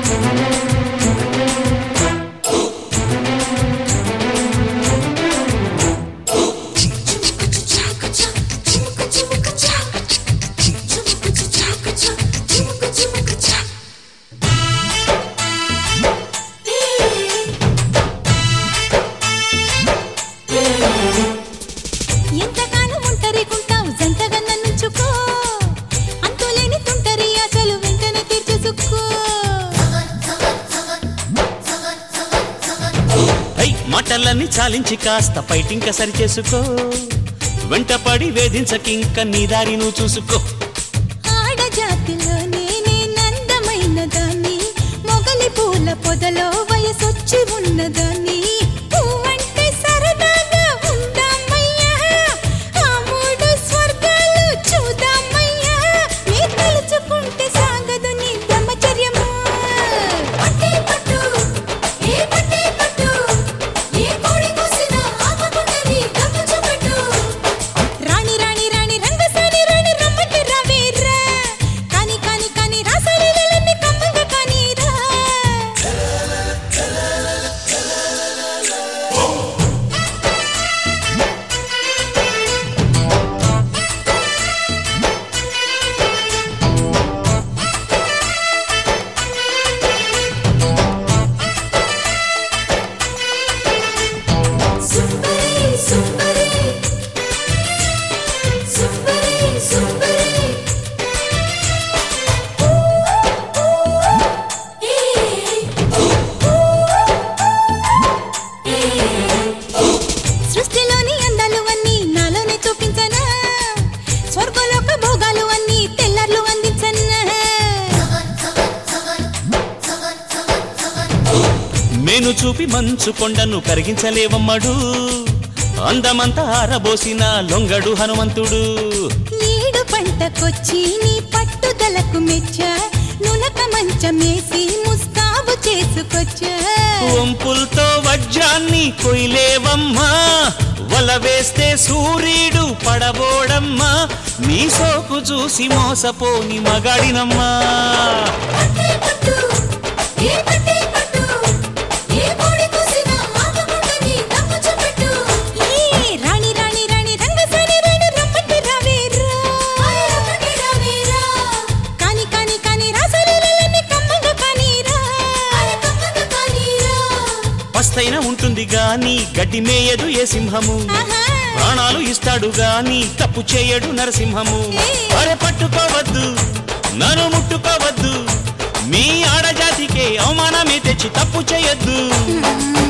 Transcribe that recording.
ఎంతగానో ఒంటరిగుంటావు జంటగా నన్నుంచుకో అంతులేని తుంటరి ఆశలు వెంటనే తీర్చేసుకో ఐ మాటలన్నీ చాలించి కాస్త ఫైటింక సరి చేసుకో వెంటపడి వేధించకింక నీ దారి నువ్వు చూసుకో ఆడజాతిలో నేనే నందమైన దాన్ని మొగలి పూల పొదలో వయసొచ్చి ఉన్నదాన్ని పువ్వంటే సరదాగా ఉందామయ్యా ఆ మూడు స్వర్గాలు చూద్దామయ్యా నీ తలుచుకుంటే సాగదు నీ బ్రహ్మచర్యము పట్టే పట్టు ఏ పట్టే పట్టు ఏ కోడి కోసినా ఆపకుండా నీ దమ్ము చూపెట్టు రాణి రాణి రాణి రంగసాని రాణి రమ్మంటే రావేరా కాని కాని కాని రాసలీలన్నీ కమ్మంగా కానీరా సుందరి సుందరి సుందరి సుందరి సృష్టిలోని అందాలు అన్నీ నాలోనే చూపించనా స్వర్గలోక భోగాలు అన్నీ తెల్లర్లు అందించనా మేను చూపి మంచు కొండను కరిగించలేవమ్మడు అందమంతా ఆరబోసిన లొంగడు హనుమంతుడు ఈడు పంటకొచ్చి నీ పట్టుదలకు మెచ్చా నులక మంచమేసి ముస్తాబు చేసుకొచ్చా వంపులతో వజ్రాన్ని కొయ్యలేవమ్మా వల వేస్తే సూర్యుడు పడబోడమ్మా నీ సోకు చూసి మోసపోని మగాడినమ్మా పట్టే పట్టు, ఏ పట్టే పట్టు, ఏ కోడి కూసినా ఆపకుండా నీ దమ్ము చూపెట్టు. ఏ రాణి రాణి రాణి రంగసాని రాణి రమ్మంటే రావేరా. కాని కాని కాని రాసలీలన్నీ కమ్మంగా కానీరా. పస్తైన ఉంటుంది గాని గడ్డి మేయదు ఏ సింహము ఆహా. ప్రాణాలు ఇస్తాడు గాని తప్పు చేయడు నరసింహము అరే పట్టుకోవద్దు నన్ను ముట్టుకోవద్దు మీ ఆడజాతికే అవమానమే తెచ్చి తప్పు చేయొద్దు